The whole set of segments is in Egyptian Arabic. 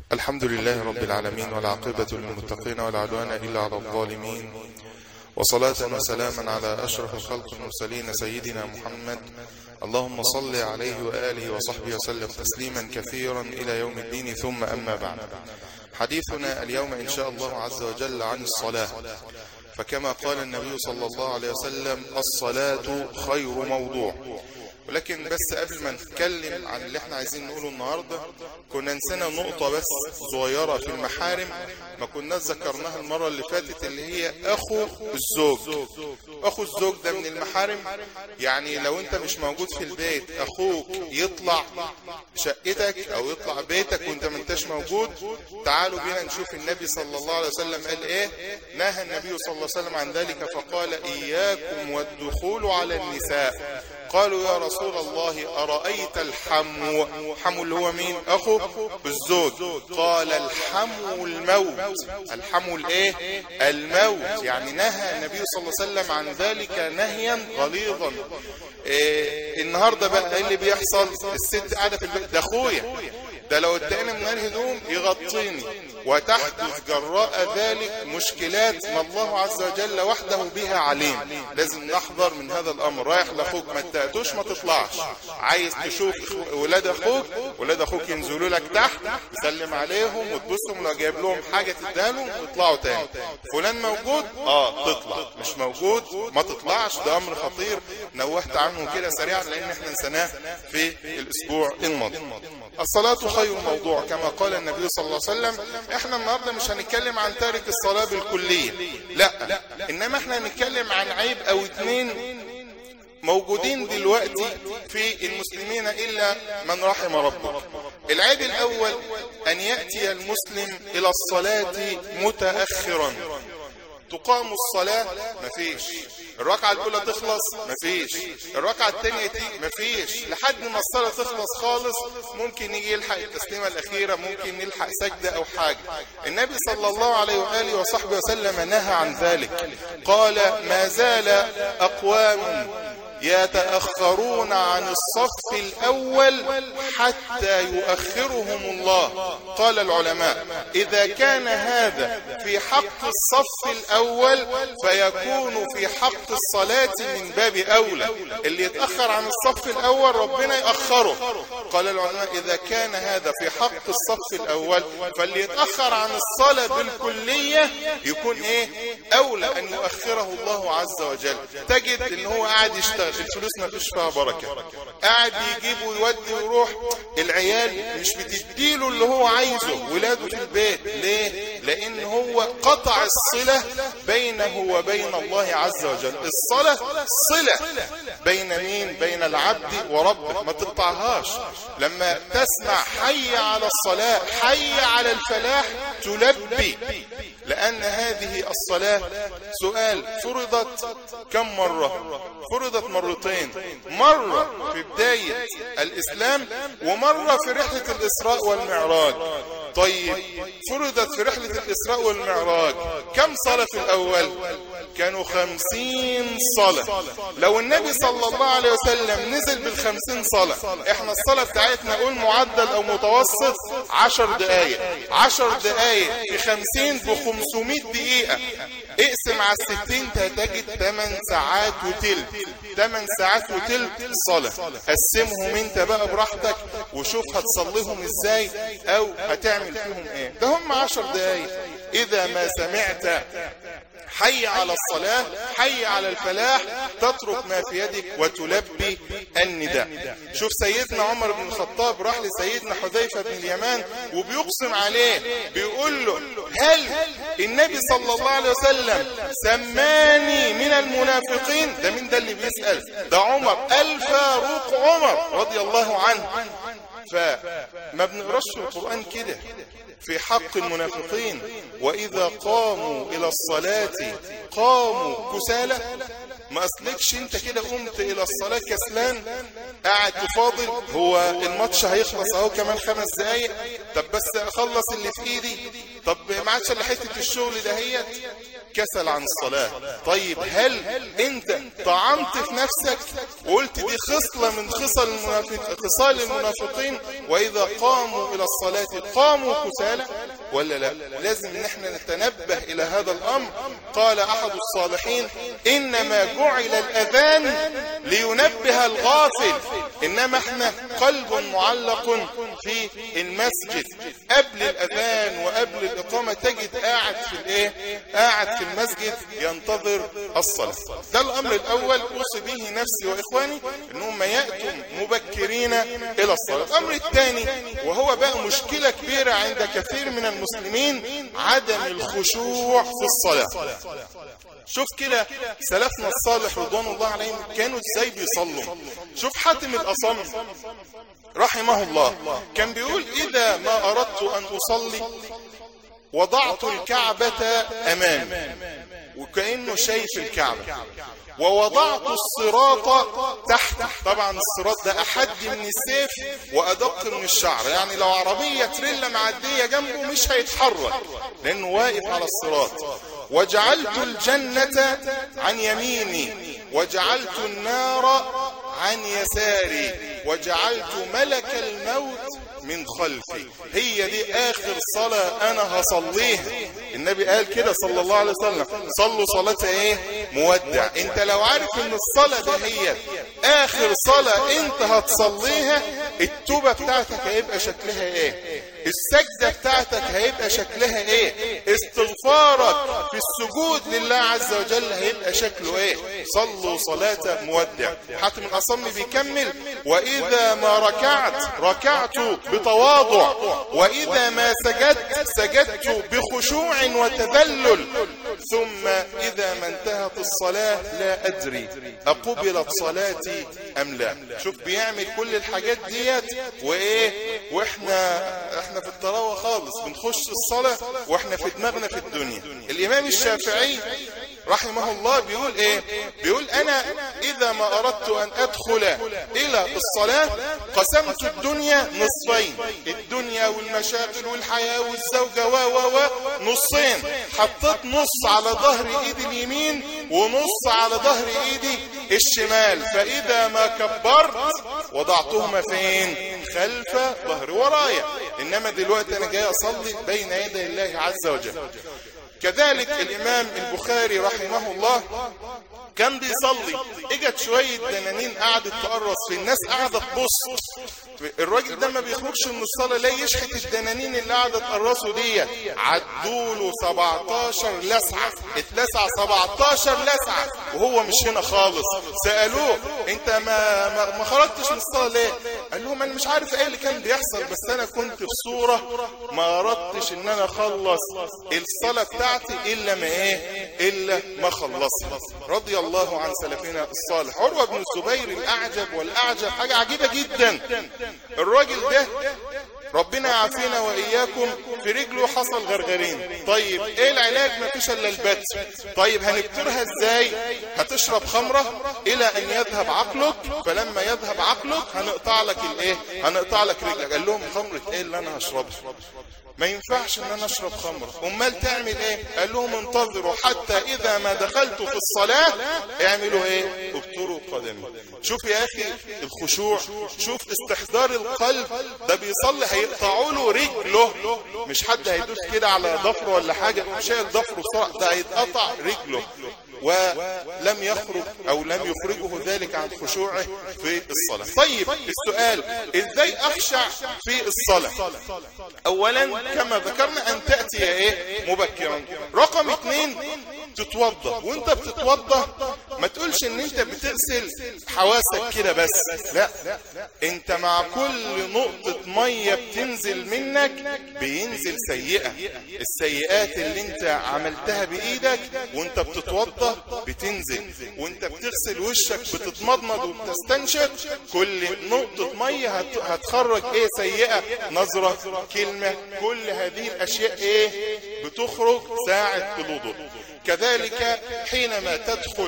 الحمد لله رب العالمين والعاقبة للمتقين ولا عدوان إلا على الظالمين وصلاة وسلاما على أشرف الخلق المرسلين سيدنا محمد اللهم صل عليه وآله وصحبه وسلم تسليما كثيرا إلى يوم الدين ثم أما بعد حديثنا اليوم إن شاء الله عز وجل عن الصلاة فكما قال النبي صلى الله عليه وسلم الصلاة خير موضوع ولكن بس قبل ما نتكلم عن اللي احنا عايزين نقوله النهاردة كنا نسينا نقطة بس صغيرة في المحارم ما كناش ذكرناها المرة اللي فاتت اللي هي اخو الزوج اخو الزوج ده من المحارم يعني لو انت مش موجود في البيت اخوك يطلع شقتك او يطلع بيتك وانت ما انتش موجود تعالوا بينا نشوف النبي صلى الله عليه وسلم قال ايه نهى النبي صلى الله عليه وسلم عن ذلك فقال اياكم والدخول على النساء قالوا يا رسول الله أرأيت الحمو حمو اللي هو مين أخو الزوج قال الحمو الموت الحمو الايه الموت يعني نهى النبي صلى الله عليه وسلم عن ذلك نهيا غليظا إيه النهاردة بقى ايه اللي بيحصل الست قاعدة في البيت ده اخويا ده لو اتقينا من الهدوم يغطيني وتحدث جراء ذلك مشكلات ما الله عز وجل وحده بها عليم لازم نحذر من هذا الامر رايح لاخوك ما تأتوش ما تطلعش عايز تشوف ولاد اخوك ولاد اخوك ينزلوا لك تحت تسلم عليهم وتبصهم لو جايب لهم حاجة تديها لهم ويطلعوا تاني فلان موجود اه تطلع مش موجود ما تطلعش ده امر خطير نوهت عنه كده سريعا لان احنا نسناه في الاسبوع الماضي الصلاة خير موضوع كما قال النبي صلى الله عليه وسلم احنا النهاردة مش هنتكلم عن تارك الصلاة بالكلية لا انما احنا هنتكلم عن عيب او اتنين موجودين دلوقتي في المسلمين إلا من رحم ربك العيب الأول أن يأتي المسلم إلى الصلاة متأخرا تقام الصلاة مفيش الركعة الأولى تخلص مفيش الركعة الثانية تيجي مفيش لحد ما الصلاة تخلص خالص ممكن يجي يلحق التسليمة الأخيرة ممكن يلحق سجدة أو حاجة النبي صلى الله عليه وآله وصحبه وسلم نهى عن ذلك قال ما زال أقوام يتأخرون عن الصف الأول حتى يؤخرهم الله قال العلماء إذا كان هذا في حق الصف الأول فيكون في حق الصلاة من باب أولى اللي يتأخر عن الصف الأول ربنا يأخره قال العلماء إذا كان هذا في حق الصف الأول فاللي يتأخر عن الصلاة بالكلية يكون إيه أولى أن يؤخره الله عز وجل تجد إن هو قاعد يشتغل الفلوس ما فيش فيها بركة قاعد يجيب ويودي ويروح العيال مش بتديله اللي هو عايزه ولاده في البيت ليه لان هو قطع الصلة بينه وبين الله عز وجل الصلاة صلة بين مين بين العبد وربه ما تقطعهاش لما تسمع حي على الصلاة حي على الفلاح تلبي لأن هذه الصلاة سؤال فرضت كم مرة فرضت مرتين مرة في بداية الإسلام ومرة في رحلة الإسراء والمعراج طيب فرضت في رحلة الإسراء والمعراج كم صلاة في الأول كانوا خمسين صلاة لو النبي صلى الله عليه وسلم نزل بالخمسين صلاة احنا الصلاة بتاعتنا قول معدل او متوسط عشر دقايق عشر دقايق في خمسين بخمسمائة دقيقة اقسم على الستين تجد 8 ساعات وتلت 8 ساعات وتلت صلاة قسمهم انت بقى براحتك وشوف هتصليهم ازاي او هتعمل فيهم ايه ده هم عشر دقايق اذا ما سمعت حي على الصلاة حي على الفلاح تترك ما في يدك وتلبي النداء شوف سيدنا عمر بن الخطاب راح لسيدنا حذيفة بن اليمان وبيقسم عليه بيقول له هل النبي صلى الله عليه وسلم سماني من المنافقين ده مين ده اللي بيسأل ده عمر الفاروق عمر رضي الله عنه فما بنقراش في القرآن كده في حق المنافقين وإذا قاموا إلى الصلاة قاموا كسالى ما أصلكش انت كده قمت إلى الصلاة كسلان قاعد تفاضل هو الماتش هيخلص اهو كمان خمس دقايق طب بس أخلص اللي في إيدي طب ما عادش إلا حتة الشغل دهيت كسل عن الصلاة طيب هل انت طعنت في نفسك وقلت دي خصلة من خصال المنافق خصال المنافقين واذا قاموا الى الصلاة قاموا كسالى ولا لا لازم ان احنا نتنبه الى هذا الامر قال احد الصالحين انما جعل الاذان لينبه الغافل انما احنا قلب معلق في المسجد قبل الاذان وقبل الاقامة تجد قاعد في الايه قاعد في المسجد ينتظر الصلاة ده الامر الاول اوصي به نفسي واخواني انهم يأتوا مبكرين الى الصلاة الامر الثاني وهو بقى مشكلة كبيرة عند كثير من المسلمين عدم الخشوع في الصلاة شوف كده سلفنا الصالح رضوان الله عليهم كانوا ازاي بيصلوا شوف حاتم الأصم رحمه الله كان بيقول إذا ما أردت أن أصلي وضعت الكعبة أمامي وكأنه شايف الكعبة ووضعت الصراط تحت طبعا الصراط ده أحد من السيف وأدق من الشعر يعني لو عربية تريلا معدية جنبه مش هيتحرك لأنه واقف على الصراط وجعلت الجنة عن يميني وجعلت النار عن يساري وجعلت ملك الموت من خلفي هي دي اخر صلاة انا هصليها النبي قال كده صلى الله عليه وسلم صلوا صلاة ايه مودع انت لو عارف ان الصلاة ده هي اخر صلاة انت هتصليها التوبة بتاعتك هيبقى شكلها ايه السجدة بتاعتك هيبقى شكلها ايه استغفارك في السجود لله عز وجل هيبقى شكله ايه صلوا صلاة مودع حاتم الأصم بيكمل واذا ما ركعت ركعت بتواضع واذا ما سجدت سجدت بخشوع وتذلل ثم اذا ما انتهت الصلاة لا ادري اقبلت صلاتي ام لا شوف بيعمل كل الحاجات ديت وايه واحنا احنا في الطراوة خالص بنخش الصلاة واحنا في دماغنا في الدنيا الامام الشافعي رحمه الله بيقول ايه بيقول انا اذا ما اردت ان ادخل الى الصلاة قسمت الدنيا نصفين الدنيا والمشاغل والحياة والزوجة و و و نصين حطيت نص على ظهر ايدي اليمين ونص على ظهر ايدي الشمال فاذا ما كبرت وضعتهما فين خلف ظهر ورايا انما دلوقتي انا جاي اصلي بين يدي الله عز وجل كذلك الامام البخاري رحمه الله كان بيصلي اجت شوية دنانين قعدت تقرص في الناس قاعدة تبص الراجل ده ما بيخرجش من الصلاة لا يشحت الدنانين اللي قاعدة تقرصه دي عدوله 17 لسعة اتلسع 17 لسعة وهو مش هنا خالص سألوه انت ما, ما, ما خرجتش من الصلاة ليه قال لهم انا مش عارف ايه اللي كان بيحصل بس انا كنت في صورة ما اردتش ان انا اخلص الصلاة بتاعتي الا ما ايه الا ما خلصها رضي الله عن سلفنا الصالح عروة بن الزبير الاعجب والاعجب حاجة عجيبة جدا الراجل ده ربنا يعافينا واياكم في رجله حصل غرغرين طيب ايه العلاج ما فيش الا البت طيب هنبترها ازاي هتشرب خمرة الى ان يذهب عقلك فلما يذهب عقلك هنقطع لك الايه هنقطع لك رجلك قال لهم خمرة ايه اللي انا هشربها ما ينفعش ان انا اشرب خمر امال تعمل ايه قال لهم انتظروا حتى اذا ما دخلت في الصلاة اعملوا ايه ابتروا قدمي شوف يا اخي الخشوع شوف استحضار القلب ده بيصلي هيقطعوا له رجله مش حد هيدوس كده على ضفره ولا حاجة شايل ضفره بسرعة ده هيتقطع رجله ولم يخرج او لم يخرجه ذلك عن خشوعه في الصلاة طيب السؤال ازاي اخشع في الصلاة اولا كما ذكرنا ان تأتي ايه مبكرا رقم اثنين تتوضى وانت بتتوضى ما تقولش ان انت بتغسل حواسك كده بس لا انت مع كل نقطة مية بتنزل منك بينزل سيئة السيئات اللي انت عملتها بايدك وانت بتتوضى بتنزل وانت بتغسل وشك بتتمضمض وبتستنشق كل نقطة مية هتخرج ايه سيئة نظرة كلمة كل هذه الاشياء ايه بتخرج ساعة الوضوء كذلك حينما تدخل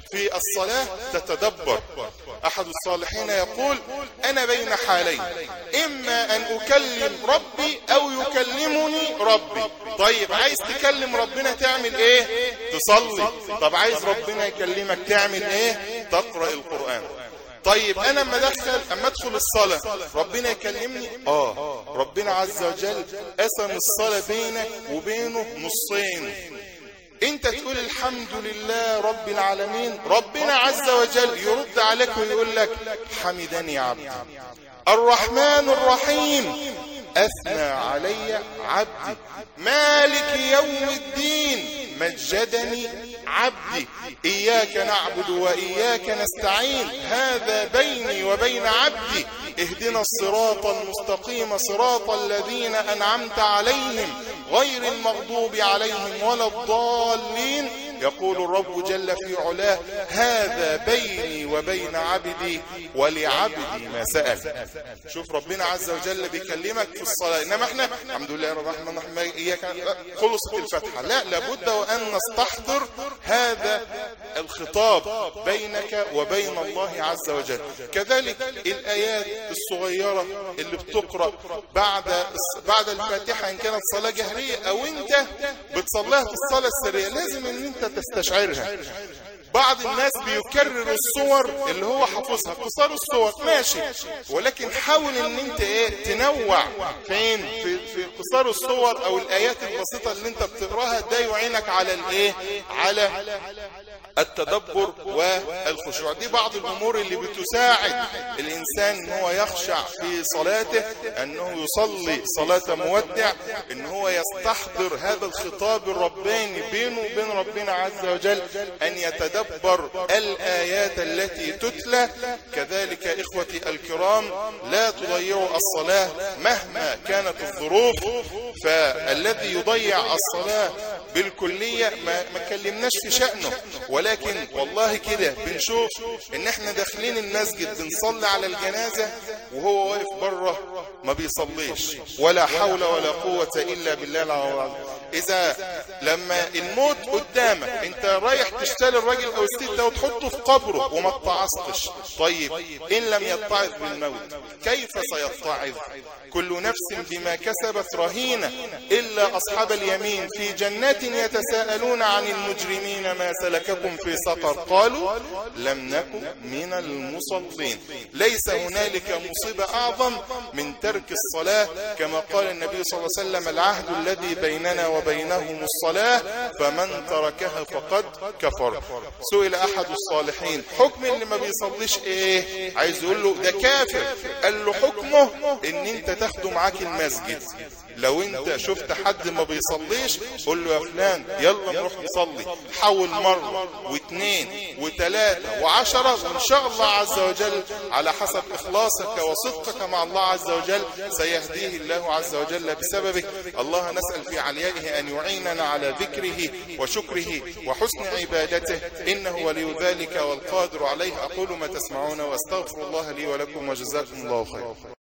في الصلاة تتدبر أحد الصالحين يقول أنا بين حالين إما أن أكلم ربي أو يكلمني ربي طيب عايز تكلم ربنا تعمل إيه تصلي طب عايز ربنا يكلمك تعمل إيه تقرأ القرآن طيب انا اما ادخل اما ادخل الصلاه ربنا يكلمني اه ربنا عز وجل قسم الصلاه بينك وبينه نصين انت تقول الحمد لله رب العالمين ربنا عز وجل يرد عليك ويقول لك حمدني عبدي الرحمن الرحيم اثنى علي عبدي مالك يوم الدين مجدني عبدي إياك نعبد وإياك نستعين هذا بيني وبين عبدي اهدنا الصراط المستقيم صراط الذين أنعمت عليهم غير المغضوب عليهم ولا الضالين يقول الرب جل في علاه هذا بيني وبين عبدي ولعبدي ما سأل شوف ربنا عز وجل بيكلمك في الصلاة إنما احنا الحمد لله رب الرحمن الرحيم إياك خلصت الفتحة لا لابد وأن نستحضر هذا الخطاب بينك وبين الله عز وجل كذلك الآيات الصغيرة اللي بتقرأ بعد بعد الفاتحة إن كانت صلاة جهرية أو أنت بتصليها في الصلاة السرية لازم أن أنت تستشعرها بعض الناس بيكرر الصور اللي هو حافظها قصار الصور ماشي ولكن حاول ان انت ايه تنوع فين في, في قصار الصور او الايات البسيطة اللي انت بتقراها ده يعينك على الايه على التدبر والخشوع دي بعض الامور اللي بتساعد الانسان ان هو يخشع في صلاته انه يصلي صلاة مودع ان هو يستحضر هذا الخطاب الرباني بينه وبين ربنا عز وجل ان يتدبر الايات التي تتلى كذلك اخوتي الكرام لا تضيعوا الصلاة مهما كانت الظروف فالذي يضيع الصلاة بالكلية ما, ما كلمناش في شأنه ولكن والله كده بنشوف ان احنا داخلين المسجد بنصلي على الجنازة وهو واقف بره ما بيصليش ولا حول ولا قوة الا بالله العظيم اذا لما الموت قدامك انت رايح تشتري الراجل او الست ده وتحطه في قبره وما اتعظتش طيب ان لم يتعظ بالموت كيف سيتعظ كل نفس بما كسبت رهينة الا اصحاب اليمين في جنات يتساءلون عن المجرمين ما سلككم في سقر قالوا لم نكن من المصلين ليس هنالك مصيبة اعظم من ترك الصلاة كما قال النبي صلى الله عليه وسلم العهد الذي بيننا وبينهم الصلاة فمن تركها فقد كفر سئل احد الصالحين حكم اللي ما بيصليش ايه عايز يقول له ده كافر قال له حكمه ان انت تاخده معاك المسجد لو انت شفت حد ما بيصليش قول له يا فلان يلا نروح نصلي حاول مرة واثنين وثلاثة وعشرة وان شاء الله عز وجل على حسب اخلاصك وصدقك مع الله عز وجل سيهديه الله عز وجل بسببك الله نسأل في عليائه ان يعيننا على ذكره وشكره وحسن عبادته انه ولي ذلك والقادر عليه اقول ما تسمعون واستغفر الله لي ولكم وجزاكم الله خير